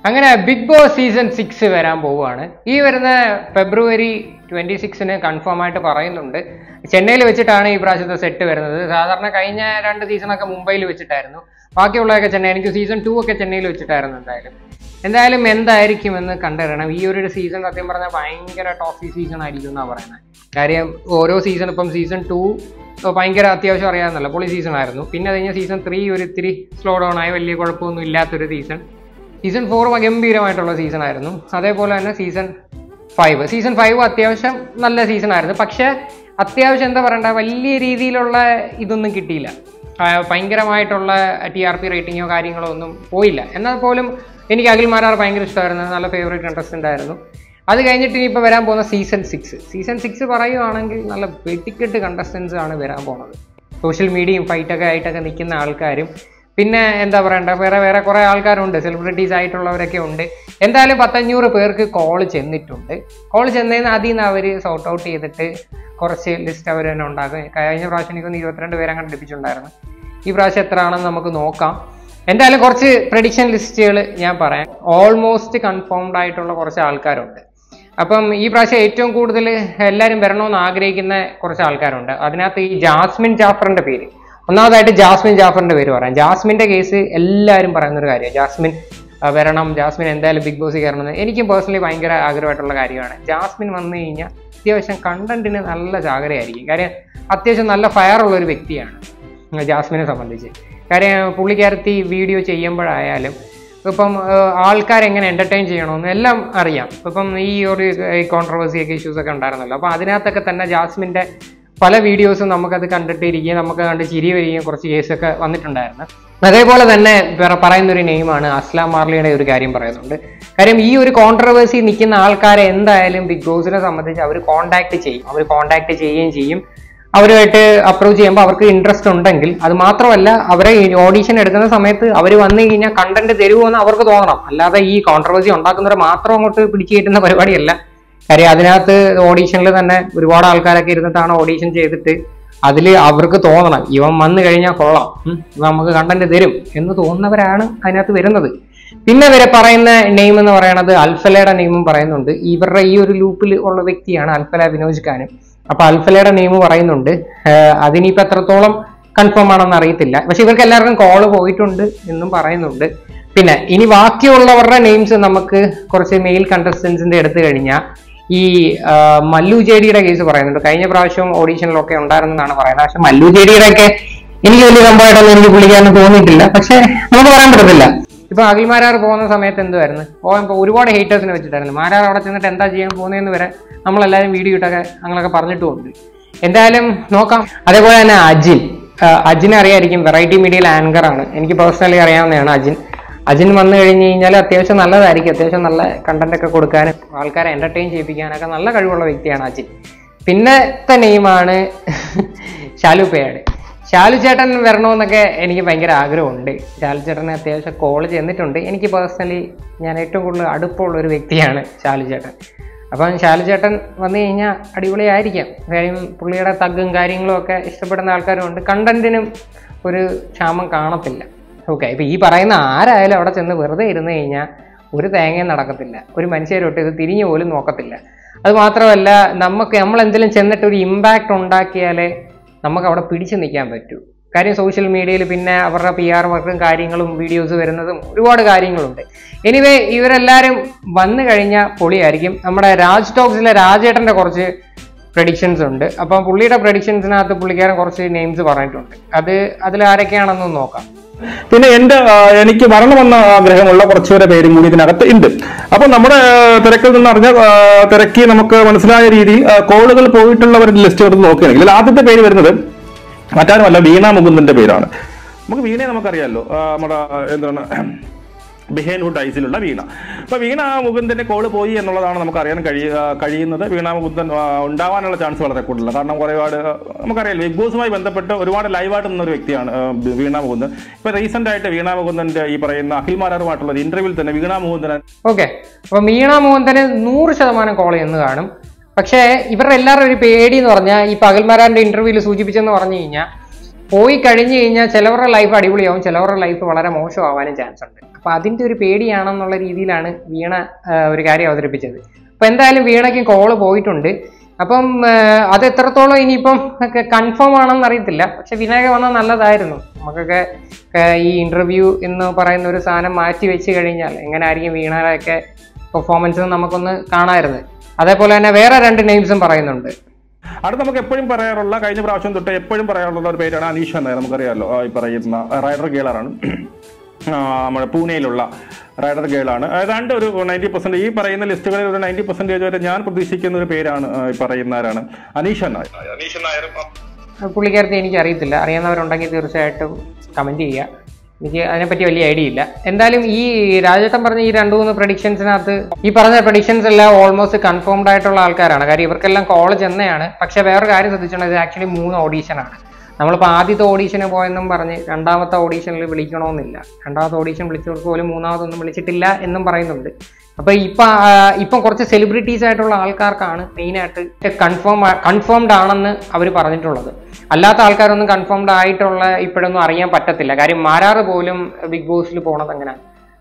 അങ്ങനെ big boss season six വരാൻ പോവുകയാണ് ഈ വരുന്ന ഫെബ്രുവരി ട്വന്റി സിക്സിന് കൺഫേം ആയിട്ട് പറയുന്നുണ്ട് ചെന്നൈയിൽ വെച്ചിട്ടാണ് ഈ പ്രാവശ്യത്തെ സെറ്റ് വരുന്നത് സാധാരണ കഴിഞ്ഞ രണ്ട് സീസണൊക്കെ മുംബൈയിൽ വെച്ചിട്ടായിരുന്നു ബാക്കിയുള്ളതൊക്കെ ചെന്നൈ എനിക്ക് സീസൺ ടു ഒക്കെ ചെന്നൈയിൽ വെച്ചിട്ടായിരുന്നു എന്തായാലും എന്തായാലും എന്തായിരിക്കുമെന്ന് കണ്ടറിയണം ഈ ഒരു സീസൺ സത്യം പറഞ്ഞാൽ ഭയങ്കര ടോഫി സീസൺ ആയിരിക്കും എന്നാണ് പറയുന്നത് കാര്യം ഓരോ സീസൺ ഇപ്പം സീസൺ ടു ഭയങ്കര അത്യാവശ്യം അറിയാവുന്നല്ല പൊളി സീസൺ ആയിരുന്നു പിന്നെ അത് കഴിഞ്ഞ സീസൺ ത്രീ ഒരു ഇത്തിരി സ്ലോ ഡൗൺ ആയി വലിയ കുഴപ്പമൊന്നും ഇല്ലാത്തൊരു സീസൺ സീസൺ ഫോർ ഗംഭീരമായിട്ടുള്ള സീസൺ ആയിരുന്നു അതേപോലെ തന്നെ സീസൺ ഫൈവ് സീസൺ ഫൈവ് അത്യാവശ്യം നല്ല സീസൺ ആയിരുന്നു പക്ഷെ അത്യാവശ്യം എന്താ പറയണ്ട വലിയ രീതിയിലുള്ള ഇതൊന്നും കിട്ടിയില്ല ആ, ഭയങ്കരമായിട്ടുള്ള ടി ആർ പി റേറ്റിങ്ങോ കാര്യങ്ങളോ ഒന്നും പോയില്ല എന്നാൽ പോലും എനിക്ക് അഖിൽ മാരാർ ഭയങ്കര ഇഷ്ടമായിരുന്നു നല്ല ഫേവറേറ്റ് കണ്ടസ്റ്റൻ്റ് ആയിരുന്നു അത് കഴിഞ്ഞിട്ട് ഇനിയിപ്പോൾ വരാൻ പോകുന്ന സീസൺ സിക്സ് സീസൺ സിക്സ് പറയുവാണെങ്കിൽ നല്ല വെട്ടിക്കെട്ട് കണ്ടസ്റ്റൻസ് ആണ് വരാൻ പോകുന്നത് സോഷ്യൽ മീഡിയയും ഫൈറ്റൊക്കെ ആയിട്ടൊക്കെ നിൽക്കുന്ന ആൾക്കാരും പിന്നെ എന്താ പറയണ്ട വേറെ വേറെ കുറേ ആൾക്കാരുണ്ട് സെലിബ്രിറ്റീസ് ആയിട്ടുള്ളവരൊക്കെ ഉണ്ട് എന്തായാലും പത്തഞ്ഞൂറ് പേർക്ക് കോൾ ചെന്നിട്ടുണ്ട് കോൾ ചെന്നതിന് അതിൽ നിന്ന് അവർ സോർട്ട് ഔട്ട് ചെയ്തിട്ട് കുറച്ച് ലിസ്റ്റ് അവർ തന്നെ ഉണ്ടാക്കും കഴിഞ്ഞ പ്രാവശ്യം എനിക്കൊന്ന് ഇരുപത്തിരണ്ട് പേരെ അങ്ങനെ ലഭിച്ചിട്ടുണ്ടായിരുന്നു ഈ പ്രാവശ്യം എത്ര ആണെന്ന് നമുക്ക് നോക്കാം എന്തായാലും കുറച്ച് പ്രഡിക്ഷൻ ലിസ്റ്റുകൾ ഞാൻ പറയാം ഓൾമോസ്റ്റ് കൺഫേംഡ് ആയിട്ടുള്ള കുറച്ച് ആൾക്കാരുണ്ട് അപ്പം ഈ പ്രാവശ്യം ഏറ്റവും കൂടുതൽ എല്ലാവരും വരണമെന്ന് ആഗ്രഹിക്കുന്ന കുറച്ച് ആൾക്കാരുണ്ട് അതിനകത്ത് ഈ ജാസ്മിൻ ജാഫറിന്റെ പേര് ഒന്നാമതായിട്ട് ജാസ്മിൻ ജാഫറിന്റെ പേര് പറയാം ജാസ്മിന്റെ കേസ് എല്ലാവരും പറയുന്ന ഒരു കാര്യമാണ് ജാസ്മിൻ ആ, വരണം ജാസ്മിൻ എന്തായാലും ബിഗ് ബോസ് കയറണമെന്ന് എനിക്കും പേഴ്സണലി ഭയങ്കര ആഗ്രഹമായിട്ടുള്ള കാര്യമാണ് ജാസ്മിൻ വന്നു കഴിഞ്ഞാൽ അത്യാവശ്യം കണ്ടന്റിന് നല്ല ജാഗ്രതയായിരിക്കും കാര്യം അത്യാവശ്യം നല്ല ഫയർ ഉള്ള ഒരു വ്യക്തിയാണ് ഉം, ജാസ്മിനെ സംബന്ധിച്ച് കാര്യം പുള്ളിക്കാരത്തി വീഡിയോ ചെയ്യുമ്പോഴായാലും ഇപ്പം ആൾക്കാരെങ്ങനെ എൻ്റർടൈൻ ചെയ്യണമെന്ന് എല്ലാം അറിയാം ഇപ്പം ഈ ഒരു കോൺട്രവേഴ്സി ഒക്കെ ഇഷ്യൂസ് ഒക്കെ ഉണ്ടായിരുന്നല്ലോ അപ്പോൾ അതിനകത്തൊക്കെ തന്നെ ജാസ്മിൻ്റെ പല വീഡിയോസും നമുക്കത് കണ്ടിട്ട് ഇരിക്കുകയും നമുക്ക് കണ്ട് ചിരി വരികയും കുറച്ച് കേസൊക്കെ വന്നിട്ടുണ്ടായിരുന്നു അതേപോലെ തന്നെ വേറെ പറയുന്ന ഒരു നെയിമാണ് അസ്ലാം മാർലിയുടെ ഒരു കാര്യം പറയുന്നുണ്ട് കാര്യം ഈ ഒരു കോൺട്രവേഴ്സി നിൽക്കുന്ന ആൾക്കാരെ എന്തായാലും ബിഗ് ബോസിനെ സംബന്ധിച്ച് അവർ കോണ്ടാക്ട് ചെയ്യും അവർ കോണ്ടാക്ട് ചെയ്യുകയും ചെയ്യും അവരുമായിട്ട് അപ്രോച്ച് ചെയ്യുമ്പോൾ അവർക്ക് ഇൻട്രസ്റ്റ് ഉണ്ടെങ്കിൽ അത് മാത്രമല്ല അവരെ ഓഡീഷൻ എടുക്കുന്ന സമയത്ത് അവർ വന്നു കഴിഞ്ഞാൽ കണ്ടന്റ് തരുമോ എന്ന് അവർക്ക് തോന്നണം അല്ലാതെ ഈ കോൺട്രവേഴ്സി ഉണ്ടാക്കുന്നവരെ മാത്രം അങ്ങോട്ട് പിടിച്ചു കയറ്റുന്ന പരിപാടിയല്ല കാര്യം അതിനകത്ത് ഓഡീഷനിൽ തന്നെ ഒരുപാട് ആൾക്കാരൊക്കെ ഇരുന്നിട്ടാണ് ഓഡീഷൻ ചെയ്തിട്ട് അതിൽ അവർക്ക് തോന്നണം ഇവൻ വന്നു കഴിഞ്ഞാൽ കൊള്ളാം ഉം, ഇവൻ നമുക്ക് കണ്ടന്റ് തരും എന്ന് തോന്നുന്നവരാണ് അതിനകത്ത് വരുന്നത് പിന്നെ ഇവരെ പറയുന്ന നെയിം എന്ന് പറയുന്നത് അൽഫലയുടെ നെയിമും പറയുന്നുണ്ട് ഇവരുടെ ഈ ഒരു ലൂപ്പിൽ ഉള്ള വ്യക്തിയാണ് അൽഫല വിനോജ് ഖാനും അപ്പൊ അൽഫലയുടെ നെയിം പറയുന്നുണ്ട് ആഹ് അതിനിപ്പോ എത്രത്തോളം കൺഫേം ആണെന്ന് അറിയത്തില്ല പക്ഷെ ഇവർക്ക് എല്ലാവർക്കും കോള് പോയിട്ടുണ്ട് എന്നും പറയുന്നുണ്ട് പിന്നെ ഇനി ബാക്കിയുള്ളവരുടെ നെയിംസ് നമുക്ക് കുറച്ച് മെയിൽ കണ്ടസ്റ്റൻസിന്റെ എടുത്തു കഴിഞ്ഞാൽ ഈ ആ, മല്ലു ജേഡിയുടെ കേസ് പറയുന്നുണ്ട് കഴിഞ്ഞ പ്രാവശ്യം ഓഡീഷനിലൊക്കെ ഉണ്ടായിരുന്നെന്നാണ് പറയുന്നത് പക്ഷെ മല്ലു ജേഡിയുടെ ഒക്കെ എനിക്ക് വലിയ സംഭവമായിട്ടൊന്നും എനിക്ക് പുള്ളിക്കാരന് തോന്നിയിട്ടില്ല പക്ഷെ നമുക്ക് പറയാൻ പറ്റത്തില്ല ഇപ്പൊ അഖിൽ മാരാർ പോകുന്ന സമയത്ത് എന്തുവായിരുന്നു ഓ ഇപ്പൊ ഒരുപാട് ഹേറ്റേഴ്സിനെ വെച്ചിട്ടായിരുന്നു മാരാർ അവിടെ ചെന്നിട്ട് എന്താ ചെയ്യാൻ പോകുന്നതെന്ന് വരെ നമ്മളെല്ലാവരും വീഡിയോ ഇട്ടൊക്കെ അങ്ങനെയൊക്കെ പറഞ്ഞിട്ടുമുണ്ട് എന്തായാലും നോക്കാം അതേപോലെ തന്നെ അജിൻ ആ, അജിനെ അറിയായിരിക്കും വെറൈറ്റി മീഡിയയിൽ ആങ്കർ ആണ് എനിക്ക് പേഴ്സണലി അറിയാവുന്നതാണ് അജിൻ അജിൻ വന്നു കഴിഞ്ഞ് കഴിഞ്ഞാൽ അത്യാവശ്യം നല്ലതായിരിക്കും അത്യാവശ്യം നല്ല കണ്ടന്റ് ഒക്കെ കൊടുക്കാനും ആൾക്കാരെ എന്റർടൈൻ ചെയ്യിപ്പിക്കാനൊക്കെ നല്ല കഴിവുള്ള വ്യക്തിയാണ് അജിൻ പിന്നത്തെ നെയിമാണ് ഷാലു പേയാട് ഷാലു ചേട്ടൻ വരണമെന്നൊക്കെ എനിക്ക് ഭയങ്കര ആഗ്രഹമുണ്ട് ഷാലു ചേട്ടന് അത്യാവശ്യം കോൾ ചെന്നിട്ടുണ്ട് എനിക്ക് പേഴ്സണലി ഞാൻ ഏറ്റവും കൂടുതൽ അടുപ്പമുള്ള ഒരു വ്യക്തിയാണ് ഷാലു ചേട്ടൻ അപ്പം ഷാലു ചേട്ടൻ വന്നു കഴിഞ്ഞാൽ അടിപൊളിയായിരിക്കാം കാര്യം പുള്ളിയുടെ തഗ്ഗും കാര്യങ്ങളും ഒക്കെ ഇഷ്ടപ്പെടുന്ന ആൾക്കാരും ഉണ്ട് കണ്ടന്റിനും ഒരു ക്ഷാമം കാണത്തില്ല ഓക്കെ ഇപ്പം ഈ പറയുന്ന ആരായാലും അവിടെ ചെന്ന് വെറുതെ ഇരുന്ന് കഴിഞ്ഞാൽ ഒരു തേങ്ങയും നടക്കത്തില്ല ഒരു മനുഷ്യരോട്ട് ഇത് തിരിഞ്ഞു പോലും നോക്കത്തില്ല അത് മാത്രമല്ല നമുക്ക് നമ്മൾ എന്തെങ്കിലും ചെന്നിട്ട് ഒരു ഇമ്പാക്റ്റ് ഉണ്ടാക്കിയാലേ നമുക്ക് അവിടെ പിടിച്ചു നിൽക്കാൻ പറ്റൂ കാര്യം സോഷ്യൽ മീഡിയയിൽ പിന്നെ അവരുടെ പി ആർ വർക്കും കാര്യങ്ങളും വീഡിയോസ് വരുന്നതും ഒരുപാട് കാര്യങ്ങളുണ്ട് എനിവേ ഇവരെല്ലാവരും വന്നു കഴിഞ്ഞാൽ പൊളിയായിരിക്കും നമ്മുടെ രാജ് ടോക്സിലെ രാജേട്ടൻ്റെ കുറച്ച് പ്രഡിക്ഷൻസ് ഉണ്ട് അപ്പം പുള്ളിയുടെ പ്രഡിക്ഷൻസിനകത്ത് പുള്ളിക്കാരൻ കുറച്ച് നെയിംസ് പറഞ്ഞിട്ടുണ്ട് അത് അതിൽ ആരൊക്കെയാണെന്ന് നോക്കാം പിന്നെ എന്റെ ആ, എനിക്ക് വരണമെന്ന ആഗ്രഹമുള്ള കുറച്ചുപേരെ പേരും കൂടി ഇതിനകത്ത് ഉണ്ട് അപ്പൊ നമ്മുടെ ആ, തിരക്കിൽ നിന്ന് അറിഞ്ഞ ആ, തിരക്കി നമുക്ക് മനസ്സിലായ രീതിയിൽ ആ, കോളുകൾ പോയിട്ടുള്ളവരുടെ ലിസ്റ്റ് എടുത്ത് നോക്കുകയാണെങ്കിൽ ഇതിൽ ആദ്യത്തെ പേര് വരുന്നത് മറ്റാരുമല്ല വീണ മുകുന്ദന്റെ പേരാണ് നമുക്ക് വീണയെ നമുക്കറിയാമല്ലോ ആ, നമ്മുടെ ആ, എന്താണ് ബിഹൈൻഹുഡ് ഐസിലുള്ള വീണ അപ്പൊ വീണ മുകുന്ദന്റെ കോള് പോയി എന്നുള്ളതാണ് നമുക്ക് അറിയാൻ കഴിയ ആ, കഴിയുന്നത് വീണ മുകുന്ദൻ ആ, ഉണ്ടാവാനുള്ള ചാൻസ് വളരെ കൂടുതലാണ് കാരണം ഒരുപാട് ആ, നമുക്കറിയാലോ ബിഗ് ബോസുമായി ബന്ധപ്പെട്ട് ഒരുപാട് ലൈവായിട്ട് നിന്ന ഒരു വ്യക്തിയാണ് ആ, വീണ മുകുന്ദൻ ഇപ്പൊ റീസെന്റ് ആയിട്ട് വീണ മുകുന്ദന്റെ ഈ പറയുന്ന അഖിൽ മാരാറുമായിട്ടുള്ള ഒരു ഇന്റർവ്യൂവിൽ തന്നെ വീണ മുകുന്ദൻ ഓക്കെ അപ്പൊ മീണ മോഹന്തന് നൂറ് ശതമാനം കോൾ എന്ന് കാണും പക്ഷേ ഇവരുടെ എല്ലാവരുടെ ഒരു പേടി എന്ന് പറഞ്ഞാൽ ഈ പകൽമാരാന്റെ ഇന്റർവ്യൂവിൽ സൂചിപ്പിച്ചെന്ന് പറഞ്ഞു കഴിഞ്ഞാൽ പോയി കഴിഞ്ഞു കഴിഞ്ഞാൽ ചിലവരുടെ ലൈഫ് അടിപൊളിയാവും ചിലവരുടെ ലൈഫ് വളരെ മോശമാവാനും ചാൻസ് ഉണ്ട് അപ്പൊ അതിന്റെ ഒരു പേടിയാണെന്നുള്ള രീതിയിലാണ് വീണ ആ, ഒരു കാര്യം അവതരിപ്പിച്ചത് അപ്പൊ എന്തായാലും വീണയ്ക്ക് കോള് പോയിട്ടുണ്ട് അപ്പം ആ, അത് എത്രത്തോളം ഇനിയിപ്പം കൺഫേം ആണെന്ന് അറിയത്തില്ല പക്ഷെ വിനായക വന്നാൽ നല്ലതായിരുന്നു നമുക്കൊക്കെ ആ, ഈ ഇന്റർവ്യൂ എന്ന് പറയുന്ന ഒരു സാധനം മാറ്റി വെച്ച് കഴിഞ്ഞാൽ എങ്ങനെ ആയിരിക്കും വീണയുടെയൊക്കെ പെർഫോമൻസ് നമുക്കൊന്ന് കാണാമായിരുന്നു അതേപോലെ തന്നെ വേറെ രണ്ട് നെയിംസും പറയുന്നുണ്ട് അടുത്ത നമുക്ക് എപ്പോഴും പറയാറുള്ള കഴിഞ്ഞ പ്രാവശ്യം തൊട്ട് എപ്പോഴും പറയാറുള്ള ഒരു പേരാണ് അനീഷ നായർ നമുക്കറിയാമല്ലോ ആ, ഈ പറയുന്ന റൈഡർ ഗേളറാണ് നമ്മുടെ പൂനെയിലുള്ള റൈഡർ ഗേളാണ് ഏതാണ്ട് ഒരു നയൻറ്റി പെർസെന്റ് ഈ പറയുന്ന ലിസ്റ്റുകളിൽ ഒരു നയൻറ്റി പെർസെന്റേജ് വരെ ഞാൻ പ്രതീക്ഷിക്കുന്ന ഒരു പേരാണ് ആ, ഈ പറയുന്നവരാണ് അനീഷ നായർ അനീഷ നായരും പുള്ളിക്കാരത്തെ എനിക്ക് അറിയത്തില്ല അറിയാവുന്നവരുണ്ടെങ്കിൽ തീർച്ചയായിട്ടും കമന്റ് ചെയ്യുക എനിക്ക് അതിനെപ്പറ്റി വലിയ ഐഡിയ ഇല്ല എന്തായാലും ഈ രാജേട്ടൻ പറഞ്ഞ ഈ രണ്ട് മൂന്ന് പ്രഡിക്ഷൻസിനകത്ത് ഈ പറഞ്ഞ പ്രഡിക്ഷൻസ് എല്ലാം ഓൾമോസ്റ്റ് കൺഫേംഡ് ആയിട്ടുള്ള ആൾക്കാരാണ് കാര്യം ഇവർക്കെല്ലാം കോൾ ചെന്നയാണ് പക്ഷെ വേറൊരു കാര്യം ശ്രദ്ധിച്ചിട്ടുണ്ട് ഇത് ആക്ച്വലി മൂന്ന് ഓഡീഷനാണ് നമ്മളിപ്പോൾ ആദ്യത്തെ ഓഡീഷന് പോയെന്നും പറഞ്ഞ് രണ്ടാമത്തെ ഓഡീഷനിൽ വിളിക്കണമെന്നില്ല രണ്ടാമത്തെ ഓഡീഷൻ വിളിച്ചവർക്ക് പോലും മൂന്നാമതൊന്നും വിളിച്ചിട്ടില്ല എന്നും പറയുന്നുണ്ട് അപ്പൊ ഇപ്പൊ ആ, ഇപ്പം കുറച്ച് സെലിബ്രിറ്റീസ് ആയിട്ടുള്ള ആൾക്കാർക്കാണ് മെയിനായിട്ട് കൺഫേം കൺഫേംഡ് ആണെന്ന് അവർ പറഞ്ഞിട്ടുള്ളത് അല്ലാത്ത ആൾക്കാരൊന്നും കൺഫേംഡ് ആയിട്ടുള്ള ഇപ്പോഴൊന്നും അറിയാൻ പറ്റത്തില്ല കാര്യം മാരാറ് പോലും ബിഗ് ബോസിൽ പോണത് അങ്ങനെ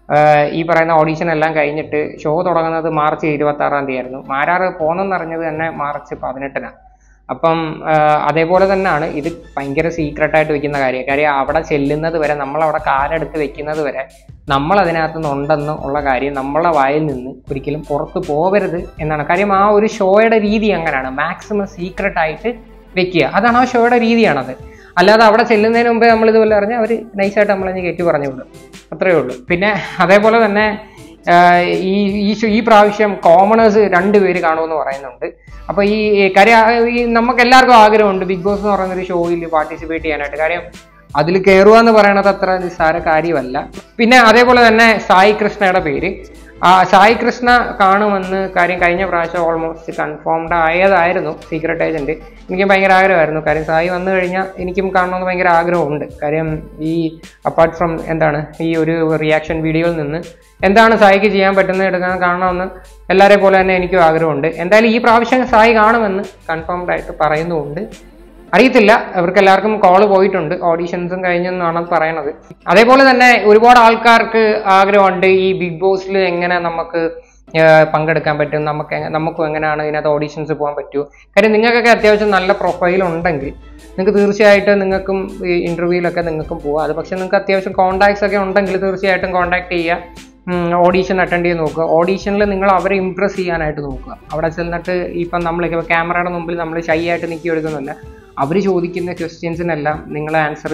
ഈ പറയുന്ന ഓഡീഷൻ എല്ലാം കഴിഞ്ഞിട്ട് ഷോ തുടങ്ങുന്നത് മാർച്ച് ഇരുപത്തി ആറാം തീയതി ആയിരുന്നു മാരാറ് പോന്നെന്ന് അറിഞ്ഞത് തന്നെ മാർച്ച് പതിനെട്ടിനാണ് അപ്പം ആ, അതേപോലെ തന്നെയാണ് ഇത് ഭയങ്കര സീക്രട്ട് ആയിട്ട് വെക്കുന്ന കാര്യം കാര്യം അവിടെ ചെല്ലുന്നത് വരെ നമ്മൾ അവിടെ കാലെടുത്ത് വെക്കുന്നത് വരെ നമ്മൾ അതിനകത്ത് നിന്നുണ്ടെന്ന് ഉള്ള കാര്യം നമ്മളെ വായിൽ നിന്ന് ഒരിക്കലും പുറത്ത് പോകരുത് എന്നാണ് കാര്യം ആ ഒരു ഷോയുടെ രീതി അങ്ങനെയാണ് മാക്സിമം സീക്രട്ട് ആയിട്ട് വെക്കുക അതാണ് ആ ഷോയുടെ രീതിയാണത് അല്ലാതെ അവിടെ ചെല്ലുന്നതിന് മുമ്പേ നമ്മൾ ഇതുപോലെ അറിഞ്ഞാൽ അവർ നൈസായിട്ട് നമ്മളതിന് കയറ്റി പറഞ്ഞു വിടും അത്രയേ ഉള്ളൂ പിന്നെ അതേപോലെ തന്നെ ആഹ് ഈ ഈ ഷോ- ഈ പ്രാവശ്യം കോമണേഴ്സ് രണ്ടുപേര് കാണുമെന്ന് പറയുന്നുണ്ട് അപ്പൊ ഈ കാര്യം ആ- ഈ നമുക്ക് എല്ലാവർക്കും ആഗ്രഹമുണ്ട് ബിഗ് ബോസ് എന്ന് പറയുന്ന ഒരു ഷോയിൽ പാർട്ടിസിപ്പേറ്റ് ചെയ്യാനായിട്ട് കാര്യം അതിൽ കയറുക എന്ന് പറയുന്നത് അത്ര നിസ്സാര കാര്യമല്ല പിന്നെ അതേപോലെ തന്നെ സായി കൃഷ്ണയുടെ പേര് ആ സായി കൃഷ്ണ കാണുമെന്ന് കാര്യം കഴിഞ്ഞ പ്രാവശ്യം ഓൾമോസ്റ്റ് കൺഫേംഡ് ആയതായിരുന്നു സീക്രട്ട് ഏജന്റ് എനിക്ക് ഭയങ്കര ആഗ്രഹമായിരുന്നു കാര്യം സായി വന്നു കഴിഞ്ഞാൽ എനിക്കും കാണണമെന്ന് ഭയങ്കര ആഗ്രഹമുണ്ട് കാര്യം ഈ അപ്പാർട്ട് ഫ്രം എന്താണ് ഈ ഒരു റിയാക്ഷൻ വീഡിയോയിൽ നിന്ന് എന്താണ് സായിക്ക് ചെയ്യാൻ പറ്റുന്നത് എടുക്കാൻ കാണണമെന്ന് എല്ലാവരെ പോലെ തന്നെ എനിക്കും ആഗ്രഹമുണ്ട് എന്തായാലും ഈ പ്രാവശ്യം സായി കാണുമെന്ന് കൺഫേംഡ് ആയിട്ട് പറയുന്നുമുണ്ട് അറിയത്തില്ല അവർക്ക് എല്ലാവർക്കും കോള് പോയിട്ടുണ്ട് ഓഡീഷൻസും കഴിഞ്ഞെന്നാണ് പറയണത് അതേപോലെ തന്നെ ഒരുപാട് ആൾക്കാർക്ക് ആഗ്രഹമുണ്ട് ഈ ബിഗ് ബോസിൽ എങ്ങനെ നമുക്ക് ആഹ് പങ്കെടുക്കാൻ പറ്റും നമുക്ക് എങ്ങ- നമുക്കും എങ്ങനെയാണ് ഇതിനകത്ത് ഓഡീഷൻസ് പോകാൻ പറ്റുമോ കാര്യം നിങ്ങൾക്കൊക്കെ അത്യാവശ്യം നല്ല പ്രൊഫൈൽ ഉണ്ടെങ്കിൽ നിങ്ങൾക്ക് തീർച്ചയായിട്ടും നിങ്ങൾക്കും ഈ ഇന്റർവ്യൂവിലൊക്കെ നിങ്ങൾക്കും പോവാം അത് പക്ഷെ നിങ്ങൾക്ക് അത്യാവശ്യം കോൺടാക്ട്സ് ഒക്കെ ഉണ്ടെങ്കിൽ തീർച്ചയായിട്ടും കോൺടാക്ട് ചെയ്യുക ഓഡീഷൻ അറ്റൻഡ് ചെയ്ത് നോക്കുക ഓഡീഷനിൽ നിങ്ങൾ അവരെ ഇംപ്രസ് ചെയ്യാനായിട്ട് നോക്കുക അവിടെ ചെന്നിട്ട് ഇപ്പം നമ്മൾ ക്യാമറയുടെ മുമ്പിൽ നമ്മൾ ഷൈ ആയിട്ട് നിൽക്കി എടുക്കുന്നില്ല അവർ ചോദിക്കുന്ന ക്വസ്റ്റ്യൻസിനെല്ലാം നിങ്ങൾ ആൻസർ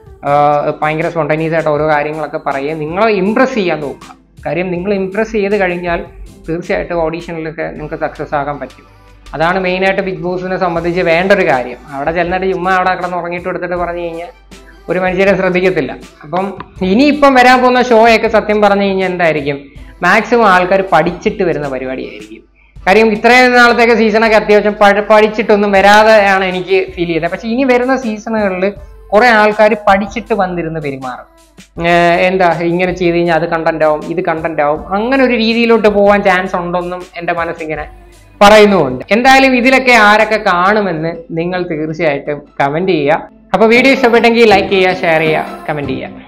ഭയങ്കര സ്പോണ്ടേനിയസ് ആയിട്ട് ഓരോ കാര്യങ്ങളൊക്കെ പറയുക നിങ്ങളെ ഇംപ്രസ് ചെയ്യാൻ നോക്കുക കാര്യം നിങ്ങൾ ഇംപ്രസ് ചെയ്ത് കഴിഞ്ഞാൽ തീർച്ചയായിട്ടും ഓഡീഷനിലൊക്കെ നിങ്ങൾക്ക് സക്സസ് ആകാൻ പറ്റും അതാണ് മെയിനായിട്ട് ബിഗ് ബോസിനെ സംബന്ധിച്ച് വേണ്ട ഒരു കാര്യം അവിടെ ചെന്നിട്ട് ചുമ്മാ അവിടെ കിടന്ന് ഉറങ്ങിയിട്ട് എടുത്തിട്ട് പറഞ്ഞു കഴിഞ്ഞാൽ ഒരു മനുഷ്യരെ ശ്രദ്ധിക്കത്തില്ല അപ്പം ഇനിയിപ്പം വരാൻ പോകുന്ന ഷോ ഒക്കെ സത്യം പറഞ്ഞു കഴിഞ്ഞാൽ എന്തായിരിക്കും മാക്സിമം ആൾക്കാർ പഠിച്ചിട്ട് വരുന്ന പരിപാടിയായിരിക്കും കാര്യം ഇത്രയും നാളത്തേക്ക് സീസണൊക്കെ അത്യാവശ്യം പഴ- പഠിച്ചിട്ടൊന്നും വരാതെയാണ് എനിക്ക് ഫീൽ ചെയ്തത് പക്ഷെ ഇനി വരുന്ന സീസണുകളിൽ കുറെ ആൾക്കാർ പഠിച്ചിട്ട് വന്നിരുന്ന് പെരുമാറും ഏർ എന്താ ഇങ്ങനെ ചെയ്ത് കഴിഞ്ഞാൽ അത് കണ്ടന്റ് ആവും ഇത് കണ്ടന്റ് ആവും അങ്ങനെ ഒരു രീതിയിലോട്ട് പോകാൻ ചാൻസ് ഉണ്ടെന്നും എൻ്റെ മനസ്സിങ്ങനെ പറയുന്നുമുണ്ട് എന്തായാലും ഇതിലൊക്കെ ആരൊക്കെ കാണുമെന്ന് നിങ്ങൾ തീർച്ചയായിട്ടും കമന്റ് ചെയ്യുക അപ്പോൾ വീഡിയോ ഇഷ്ടപ്പെട്ടെങ്കിൽ ലൈക്ക് ചെയ്യുക ഷെയർ ചെയ്യുക കമന്റ് ചെയ്യുക